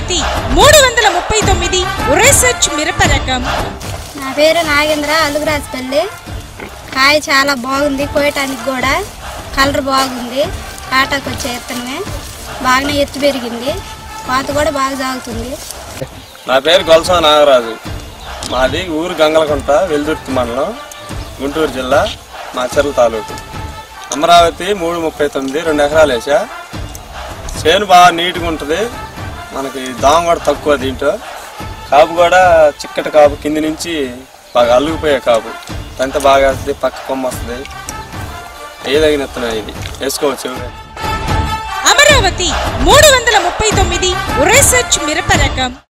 అమరావతి మూడు వందల ముప్పై తొమ్మిది రీసెర్చ్ మిరప రకం నా పేరు నాగేంద్ర అలుగురాజపల్లి కాయ చాలా బాగుంది కోయటానికి కూడా కలర్ బాగుంది కాటాకు వచ్చే ఎత్తనమే బాగానే ఎత్తు పెరిగింది కోత కూడా బాగా సాగుతుంది నా పేరు గొలసా నాగరాజు మాది ఊరు గంగలకుంట వెల్దుర్తి మండలం గుంటూరు జిల్లా మాచర్ల తాలూకు అమరావతి మూడు ముప్పై తొమ్మిది రెండు ఎకరాలు వేసా చేను బాగా నీట్గా ఉంటుంది మనకి దామ కూడా తక్కువ దీంట్లో కాపు కూడా చిక్కటి కాపు కింది నుంచి బాగా అల్లుకుపోయే కాపు తంత బాగా వస్తుంది పక్క కొమ్మ వస్తుంది ఏదగిన విత్తనం ఇది వేసుకోవచ్చు ఎవరైనా. అమరావతి మూడు వందల ముప్పై తొమ్మిది రీసెర్చ్ మిరప రకం